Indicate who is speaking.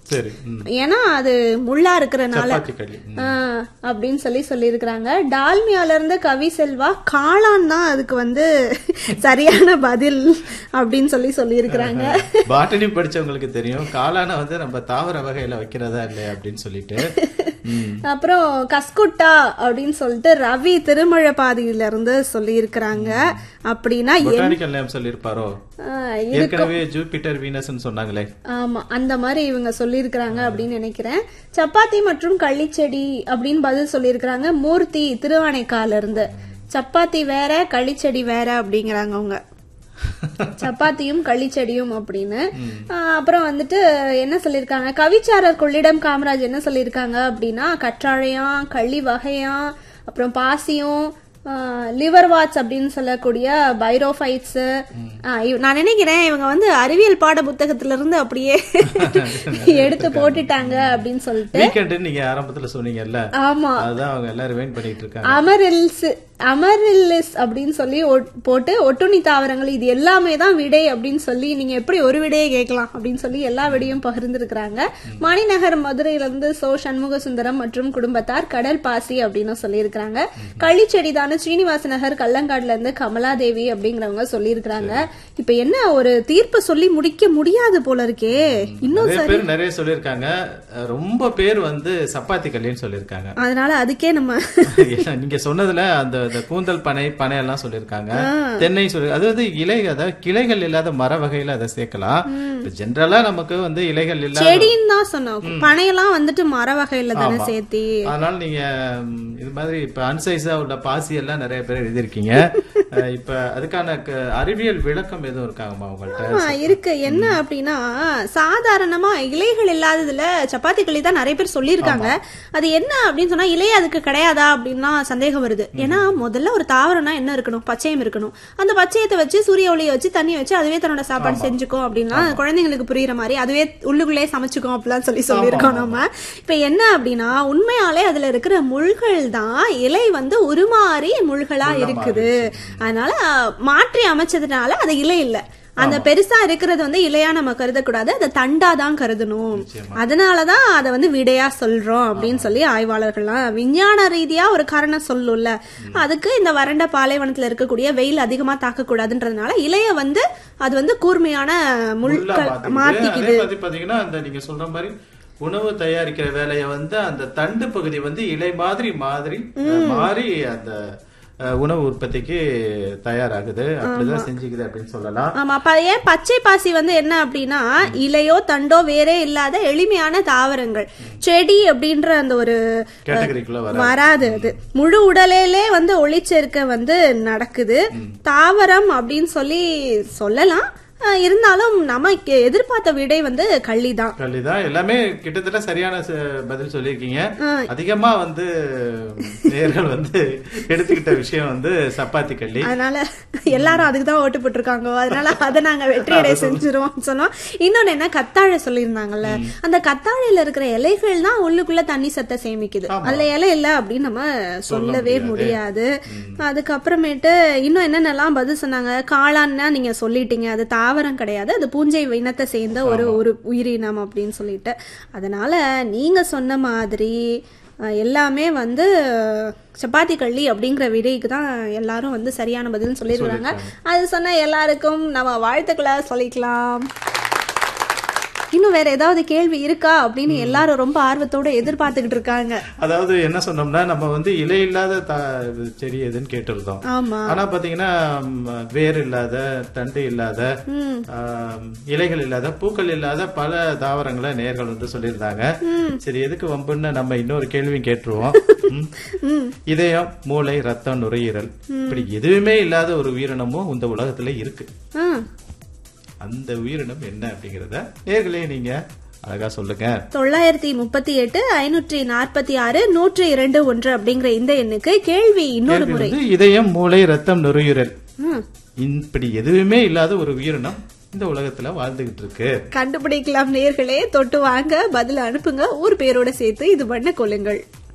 Speaker 1: சரி ம்.
Speaker 2: ஏன்னா அது முள்ளா இருக்கிறனால
Speaker 1: சப்பாத்தி களி ம்.
Speaker 2: ஆ, அப்படின்னு சொல்லி சொல்லியிருக்கிறாங்க டால்மியால இருந்து கவி செல்வா காளான் தான் அதுக்கு வந்து சரியான பதில் அப்படின்னு சொல்லி சொல்லியிருக்கிறாங்க
Speaker 1: பாட்டனி படிச்சவங்களுக்கு தெரியும் காளான வந்து நம்ம தாவர வகையில வைக்கிறதா இல்லையா அப்படின்னு சொல்லிட்டு ம்.
Speaker 2: அப்புறம் கஸ்குட்டா அப்படின்னு சொல்லிட்டு ரவி திருமழபாதியில இருந்து சொல்லியிருக்கிறாங்க அப்படின்னா
Speaker 1: பொட்டானிக்கல் நேம் சொல்லியிருப்பாரோ
Speaker 2: ஆ,
Speaker 1: ஏற்கனவே ஜூபிட்டர் வீனஸ்னு சொன்னாங்களே
Speaker 2: ஆமா அந்த மாதிரி இவங்க சொல்லியிருக்கிறாங்க அப்படின்னு நினைக்கிறேன் சப்பாத்தி மற்றும் கள்ளிச்செடி அப்படின்னு பதில் சொல்லியிருக்கிறாங்க மூர்த்தி திருவானைக்கால இருந்து சப்பாத்தி வேற கள்ளிச்செடி வேற அப்படிங்கிறாங்க அவங்க சப்பாத்தியும் கள்ளிச்செடியும் அப்படின்னு ஆஹ் அப்புறம் வந்துட்டு என்ன சொல்லியிருக்காங்க கவிச்சாரர் கொள்ளிடம் காமராஜ் என்ன சொல்லியிருக்காங்க அப்படின்னா கற்றாழையாம் கள்ளி வகையாம் அப்புறம் பாசியும் லிவர் வாட்ச் அப்படின்னு சொல்லக்கூடிய பைரோஃபைட்ஸ் நான் நினைக்கிறேன் இவங்க வந்து அறிவியல் பாட புத்தகத்துல இருந்து அப்படியே எடுத்து போட்டுட்டாங்க அப்படின்னு சொல்லிட்டு
Speaker 1: வீக்கெண்ட் நீங்க ஆரம்பத்துல சொன்னீங்கல்ல
Speaker 2: ஆமா
Speaker 1: அதுதான் அவங்க எல்லாரும் வெயிட் பண்ணிட்டு இருக்காங்க
Speaker 2: அமரில்ஸ் அமரில்லிஸ் அப்படின்னு சொல்லி ஒட்- போட்டு ஒட்டுண்ணி தாவரங்கள் இது எல்லாமே தான் விடை அப்படின்னு சொல்லி நீங்க எப்படி ஒரு விடையை கேட்கலாம் அப்படின்னு சொல்லி எல்லா விடையும் பகிர்ந்திருக்கிறாங்க மணிநகர் மதுரையில இருந்து சோ சண்முக சுந்தரம் மற்றும் குடும்பத்தார் கடல் பாசி அப்படின்னு சொல்லியிருக்கிறாங்க களிச்செடி தானே ஸ்ரீனிவாச நகர் கல்லங்காடுல இருந்து கமலாதேவி அப்படிங்கிறவங்க சொல்லியிருக்கிறாங்க இப்ப என்ன ஒரு தீர்ப்பு சொல்லி முடிக்க முடியாது போல இருக்கே இன்னும்
Speaker 1: நிறைய பேர் நிறைய சொல்லியிருக்காங்க அஹ் ரொம்ப பேர் வந்து சப்பாத்தி களின்னு சொல்லியிருக்காங்க
Speaker 2: அதனால அதுக்கே நம்ம
Speaker 1: ஏன்னா, நீங்க சொன்னதுல அந்த இந்த கூந்தல் பனை பனை எல்லாம் சொல்லியிருக்காங்க தென்னை சொல்லி அது வந்து இலை அதாவது கிளைகள் இல்லாத மர வகையில அதை சேர்க்கலாம் ஜென்ரலா நமக்கு வந்து இலைகள் இல்லாத
Speaker 2: செடின்னு தான் சொன்னோம் பனையெல்லாம் வந்துட்டு மர வகையில தானே சேர்த்தி
Speaker 1: அதனால நீங்க ம், இது மாதிரி இப்ப அன்சைஸா உள்ள பாசி எல்லாம் நிறைய பேர் எழுதியிருக்கீங்க அஹ் இப்ப அதுக்கான க- அறிவியல் விளக்கம் எதுவும் இருக்காங்கம்மா உங்கள்ட்ட
Speaker 2: ஆமா, இருக்கு என்ன அப்படின்னா சாதாரணமா இலைகள் இல்லாததுல சப்பாத்தி களி தான் நிறைய பேர் சொல்லியிருக்காங்க அது என்ன அப்படின்னு சொன்னா இலை அதுக்கு கிடையாதா அப்படின்னா சந்தேகம் வருது ஏன்னா முதல்ல ஒரு தாவரம்னா என்ன இருக்கணும் பச்சையம் இருக்கணும் அந்த பச்சையத்தை வச்சு சூரிய ஒளியை வச்சு தண்ணி வச்சு அதுவே தன்னோட சாப்பாடு செஞ்சுக்கும் அப்படின்னா குழந்தைங்களுக்கு புரியுற மாதிரி அதுவே உள்ளுக்குள்ளே சமைச்சுக்கும் அப்படிலாம் சொல்லி சொல்லியிருக்கோம் நம்ம இப்ப என்ன அப்படின்னா உண்மையாலே அதுல இருக்கிற முள்கள் தான் இலை வந்து உருமாறி முள்களா இருக்குது அதனால மாற்றி அமைச்சதுனால அது இலை இல்ல அந்த பெருசா இருக்கிறது வந்து இலையா நம்ம கருதக்கூடாது அதை தண்டா தான் கருதணும் அதனாலதான் அதை வந்து விடையா சொல்றோம் அப்படின்னு சொல்லி ஆய்வாளர்கள்லாம் விஞ்ஞான ரீதியா ஒரு காரணம் சொல்லும்ல அதுக்கு இந்த வறண்ட பாலைவனத்துல இருக்கக்கூடிய வெயில் அதிகமா தாக்க கூடாதுன்றதுனால இலைய வந்து அது வந்து கூர்மையான
Speaker 1: முள்ளா
Speaker 2: முள்கள்
Speaker 1: மாத்திக்குது.
Speaker 2: மாத்திக்குது
Speaker 1: அதே மாதிரி பாத்தீங்கன்னா அந்த நீங்க சொல்ற மாதிரி உணவு தயாரிக்கிற வேலையை வந்து அந்த தண்டு பகுதி வந்து இலை மாதிரி மாதிரி மாறி அந்த அஹ், உணவு உற்பத்திக்கு தயாராகுது அப்படிதான் செஞ்சுக்குது அப்படின்னு சொல்லலாம்
Speaker 2: ஆமா அப்ப ஏன் பச்சை பாசி வந்து என்ன அப்படின்னா இலையோ தண்டோ வேறே இல்லாத எளிமையான தாவரங்கள் செடி அப்படின்ற அந்த ஒரு
Speaker 1: கேட்டகரிக்குள்ள வர
Speaker 2: வராது அது முழு உடலிலே வந்து ஒளிச்சேர்க்கை வந்து நடக்குது தாவரம் அப்படின்னு சொல்லி சொல்லலாம் அஹ் இருந்தாலும் நமக்கு எதிர்பார்த்த விடை வந்து கள்ளிதான்
Speaker 1: கல்லிதான் எல்லாமே கிட்டத்தட்ட சரியான ச- பதில் சொல்லியிருக்கீங்க அதிகமா வந்து நேர்கள் வந்து எடுத்துக்கிட்ட விஷயம் வந்து சப்பாத்தி கள்ளி
Speaker 2: அதனால எல்லாரும் அதுக்கு தான் ஓட்டு போட்டிருக்காங்க அதனால அதை நாங்க வெற்றியடை செஞ்சிருவோம் சொன்னோம் இன்னொன்னு என்ன கத்தாழை சொல்லியிருந்தாங்கல்ல அந்த கத்தாழையில இருக்கிற இலைகள் தான் உள்ளுக்குள்ள தண்ணி சத்தை சேமிக்குது அதுல இலை இல்ல அப்படின்னு நம்ம சொல்லவே முடியாது அதுக்கப்புறமேட்டு இன்னும் என்னென்னலாம் பதில் சொன்னாங்க காளான்னா நீங்க சொல்லிட்டீங்க அது தாவரம் கிடையாது அது பூஞ்சை இனத்தை சேர்ந்த ஒரு ஒரு உயிரினம் அப்படின்னு சொல்லிட்டு அதனால நீங்க சொன்ன மாதிரி அஹ், எல்லாமே வந்து சப்பாத்தி கள்ளி அப்படிங்கிற விடைக்கு தான் எல்லாரும் வந்து சரியான பதில் சொல்லியிருக்காங்க அது சொன்ன எல்லாருக்கும் நம்ம வாழ்த்துக்களை சொல்லிக்கலாம் இன்னும் வேற ஏதாவது கேள்வி இருக்கா அப்படின்னு எல்லாரும் ரொம்ப ஆர்வத்தோட எதிர்பார்த்துக்கிட்டு இருக்காங்க
Speaker 1: அதாவது என்ன சொன்னோம்னா நம்ம வந்து இலை இல்லாத த- செடி எதுன்னு கேட்டிருந்தோம்
Speaker 2: ஆமா
Speaker 1: ஆனா பாத்தீங்கன்னா ம், வேர் இல்லாத தண்டு இல்லாத ஆம், இலைகள் இல்லாத பூக்கள் இல்லாத பல தாவரங்களை நேர்கள் வந்து சொல்லியிருந்தாங்க சரி எதுக்கு வம்புன்னு நம்ம இன்னொரு கேள்வியும் கேட்டுருவோம் ம். இதயம் மூளை ரத்தம் நுரையீரல் இப்படி எதுவுமே இல்லாத ஒரு உயிரினமும் இந்த உலகத்துல இருக்கு
Speaker 2: ஆ,
Speaker 1: அந்த உயிரினம் என்ன அப்படிங்கறத நேர்களே நீங்க அழகா சொல்லுங்க
Speaker 2: தொள்ளாயிரத்தி முப்பத்தி எட்டு ஐநூற்றி நாற்பத்தி ஆறு நூற்றி இரண்டு ஒன்று அப்படிங்கிற இந்த எண்ணுக்கு கேள்வி இன்னொரு
Speaker 1: கேள்வி
Speaker 2: முறை
Speaker 1: வந்து இதயம் மூளை ரத்தம் நுரையீரல்
Speaker 2: ம்,
Speaker 1: இப்படி எதுவுமே இல்லாத ஒரு உயிரினம் இந்த உலகத்துல வாழ்ந்துகிட்டு இருக்கு
Speaker 2: கண்டுபிடிக்கலாம் நேர்களே தொட்டு வாங்க பதில் அனுப்புங்க ஊர் பேரோட சேர்த்து இது பண்ண கொள்ளுங்கள்